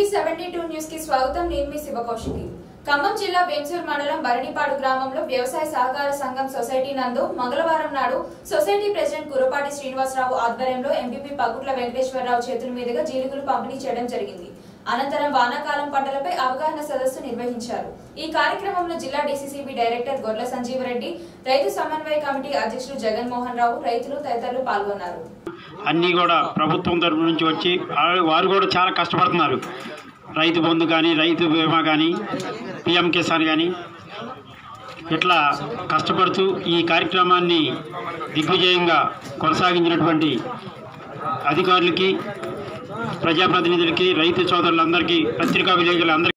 seventy two news కి స్వాగతం నేను మీ శివకౌశికి ఖమ్మం జిల్లా వేంసూర్ మండలం బరణిపాడు గ్రామంలో వ్యవసాయ సహకార సంఘం సొసైటీ నందు మంగళవారం నాడు సొసైటీ ప్రెసిడెంట్ కురపాటి శ్రీనివాసరావు ఆధ్వర్యంలో ఎంపీపీ పగుట్ల వెంకటేశ్వరరావు చేతుల మీదుగా జీలుగులు పంపిణీ చేయడం జరిగింది అనంతరం వానాకాలం పంటలపై అవగాహన సదస్సు నిర్వహించారు ఈ కార్యక్రమంలో జిల్లా డీసీసీబీ డైరెక్టర్ గొర్ల సంజీవరెడ్డి రైతు సమన్వయ కమిటీ అధ్యక్షులు జగన్మోహన్ రావు రైతులు తదితరులు పాల్గొన్నారు అన్నీ కూడా ప్రభుత్వం తరపు నుంచి వచ్చి ఆ- వారు కూడా చాలా కష్టపడుతున్నారు రైతు బంధు కానీ రైతు బీమా కానీ పిఎం కిసాన్ కానీ ఇట్లా కష్టపడుతూ ఈ కార్యక్రమాన్ని దిగ్విజయంగా కొనసాగించినటువంటి అధికారులకి ప్రజాప్రతినిధులకి రైతు సోదరులందరికీ పత్రికా విలేకరులందరికీ